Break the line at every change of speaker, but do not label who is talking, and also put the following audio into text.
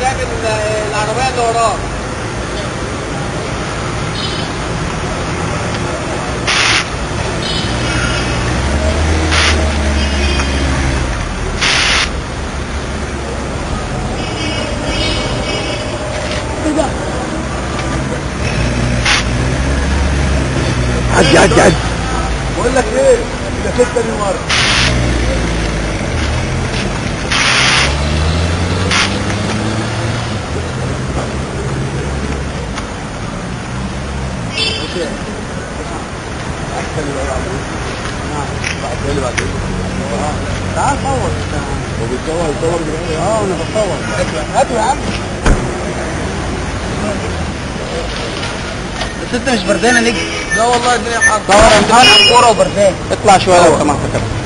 تعمل العربيه اللي وراك
عدي عدي عدي
بقول لك ايه ده ستة دي مره تعال صور
هو بيتصور يصور دلوقتي
اه انا بصور هاتوا يا عم بس انت مش بردان يا نجم لا والله الدنيا حر صور الكوره وبردان
اطلع شويه لو سمحت كده